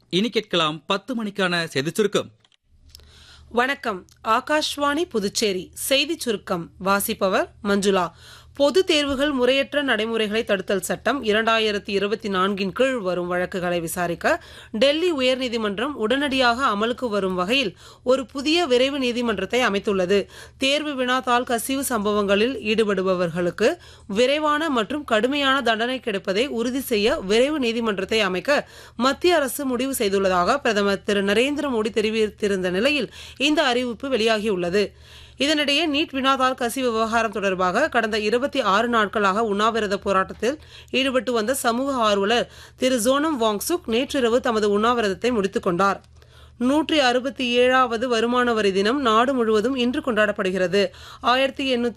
இனி கேட்கலாம் பத்து மணிக்கான செய்தி சுருக்கம் வணக்கம் ஆகாஷ்வாணி புதுச்சேரி செய்திச் சுருக்கம் வாசிப்பவர் மஞ்சுளா பொது தேர்வுகள் முறையற்ற நடைமுறைகளை தடுத்தல் சட்டம் இரண்டாயிரத்தி இருபத்தி நான்கின் கீழ் வரும் வழக்குகளை விசாரிக்க டெல்லி உயர்நீதிமன்றம் உடனடியாக அமலுக்கு வரும் வகையில் ஒரு புதிய விரைவு நீதிமன்றத்தை அமைத்துள்ளது தேர்வு வினாத்தாள் கசிவு சம்பவங்களில் ஈடுபடுபவர்களுக்கு விரைவான மற்றும் கடுமையான தண்டனை கிடைப்பதை உறுதி செய்ய விரைவு நீதிமன்றத்தை அமைக்க மத்திய அரசு முடிவு செய்துள்ளதாக பிரதமர் திரு நரேந்திர மோடி தெரிவித்திருந்த நிலையில் இந்த அறிவிப்பு வெளியாகியுள்ளது இதனிடையே நீட் வினாதாள் கசிவு விவகாரம் தொடர்பாக கடந்த இருபத்தி ஆறு நாட்களாக உண்ணாவிரத போராட்டத்தில் ஈடுபட்டு வந்த சமூக ஆர்வலர் திரு ஜோனம் வாங்சுக் நேற்றிரவு தமது உண்ணாவிரதத்தை முடித்துக் கொண்டார் நூற்றி அறுபத்தி ஏழாவது வருமான வரி தினம் நாடு முழுவதும் இன்று கொண்டாடப்படுகிறது ஆயிரத்தி எண்ணூத்தி